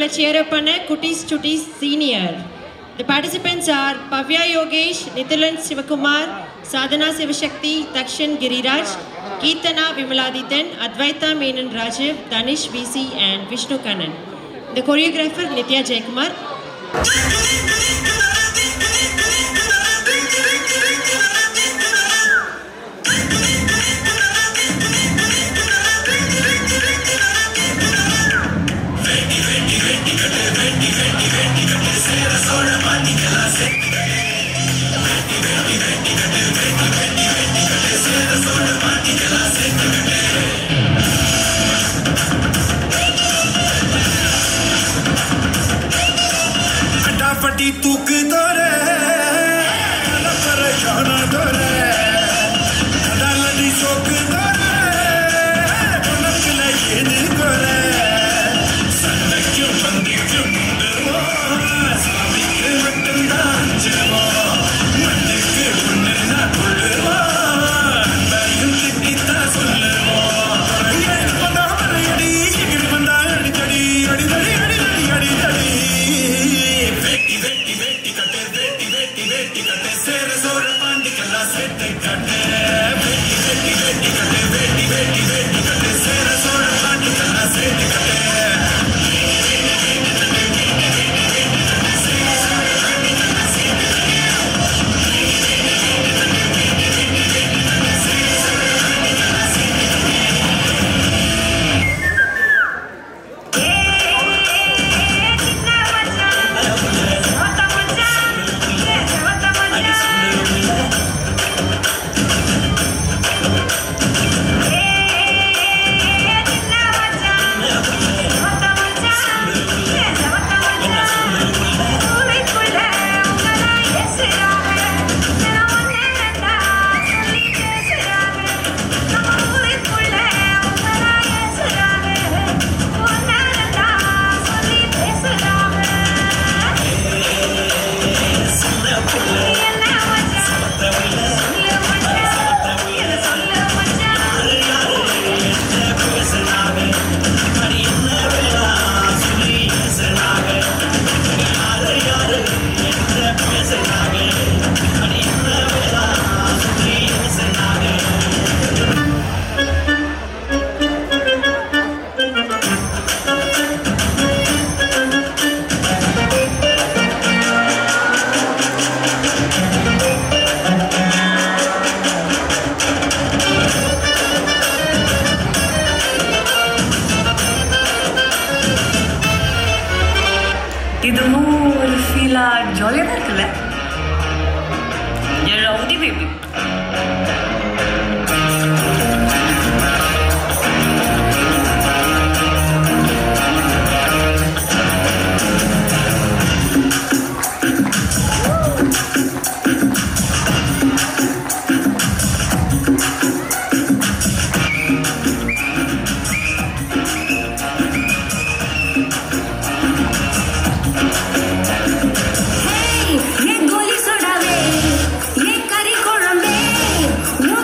நம்மளை cheer up பண்ண குட்டீஸ் சுட்டீஸ் senior The participants are Pavya Yogesh, Nithilan Sivakumar, Sadhana Sivashakti, Dakshan Giriraj, Keetana Vimaladithan, Advaita Menon Rajiv, Danish VC and Vishnu Kannan. The choreographer Nitya Jaikumar. फटाफटी तूक दौरे परेशान दौरे डालनी शोक दौरे உனக்குல எது குறை சண்டைக்கும் பந்திக்கும் முந்துவோம் சாமிக்கு மட்டும்தான் அஞ்சுவோம் மண்ணுக்கு ஒண்ணுன்னா கொள்ளுவோம் அன்பையும் திட்டித்தான் சொல்லுவோம் எங்க வந்தா அடி எங்கிட்டு வந்தா அடிக்கடி அடிதடி அடிதடி அடிதடி வெட்டி வெட்டி வெட்டி கட்டு வெட்டி வெட்டி வெட்டி கட்டு சேர சோர பாண்டிக்கெல்லாம் சேர்த்து கட்டு வெட்டி வெட்டி வெட்டி கட்டு வெட்டி வெட்டி வெட்டி கட்டு சேர சோர பாண்டிக்கெல்லாம் சேர்த்து கட்டு இதுவும் ஒரு ஃபீலா ஜாலியாக தான் இருக்குல்ல என் ரவுடி பேபி ஏ கோலி சொடாவே ஏ கறி குழம்பே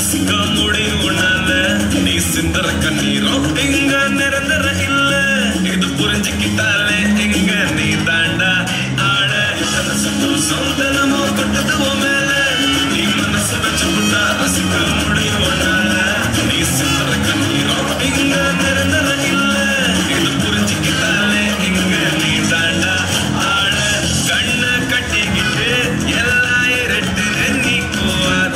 அசிக்க முடியும் உன்னால நீ சிந்தர கண்ணீரும் எங்க நிரந்தர இல்ல இது புரிஞ்சுக்கிட்டாலே எங்க நீ தாண்டா ஆட இத்தனை சந்தோஷம் தினமும் கொட்டது உன் மேல நீ மனசு வச்சு விட்டா அசிக்க முடியும் உன்னால நீ சிந்தர கண்ணீரும் எங்க நிரந்தர இல்ல இது புரிஞ்சுக்கிட்டாலே எங்க நீ தாண்டா ஆட கண்ணை கட்டிக்கிட்டு எல்லாம் இரட்டு நீ போவாத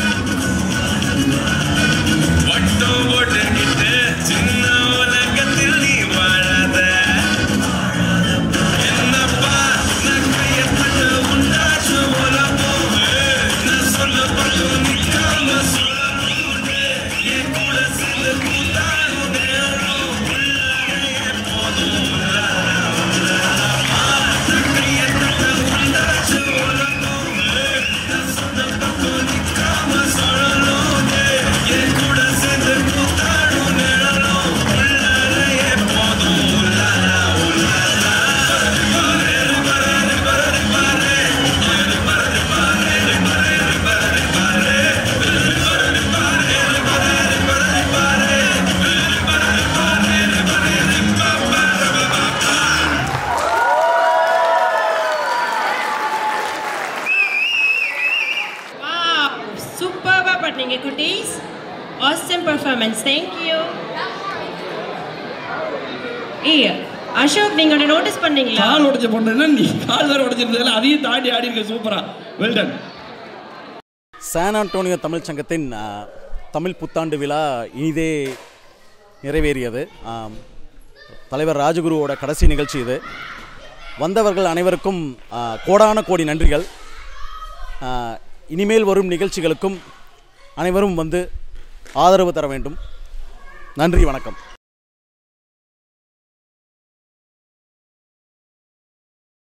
வட்டம் போட்டுக்கிட்டு சின்ன உலகத்தில் நீ வாழாத என்னப்பா நான் கையை தட்ட உண்டாச்சு உலகம் நான் சொல்ல பட்டும் நிற்காம சொல்லணும் என் கூட சேர்ந்து கூத்தாடும் நேரம் உள்ளே போதும் நான் கையை தட்ட உண்டாச்சு உலகம் நான் சொன்ன பட்டும் நிற்காம சொல்லணும் என் கூட சேர்ந்து கூத்தாடும் நேரம் உள்ளே போதும் உள்ளாரா Wow, சூப்பராக பண்ணீங்க குட்டீஸ் awesome performance thank you ஏய் அசோக் நீங்க ஒன்று நோட்டீஸ் பண்ணீங்களா கால் உடைச்ச பொண்ணுன்னா நீ கால் வேற உடைச்சிருந்ததுல அதையும் தாண்டி ஆடி இருக்க சூப்பரா வெல்டன் சான் ஆண்டோனியோ தமிழ் சங்கத்தின் ஆ, தமிழ் புத்தாண்டு விழா இனிதே நிறைவேறியது ஆம், தலைவர் ராஜகுருவோட கடைசி நிகழ்ச்சி இது வந்தவர்கள் அனைவருக்கும் ஆ, கோடான கோடி நன்றிகள் ஆ, இனிமேல் வரும் நிகழ்ச்சிகளுக்கும் அனைவரும் வந்து ஆதரவு தர வேண்டும் நன்றி வணக்கம்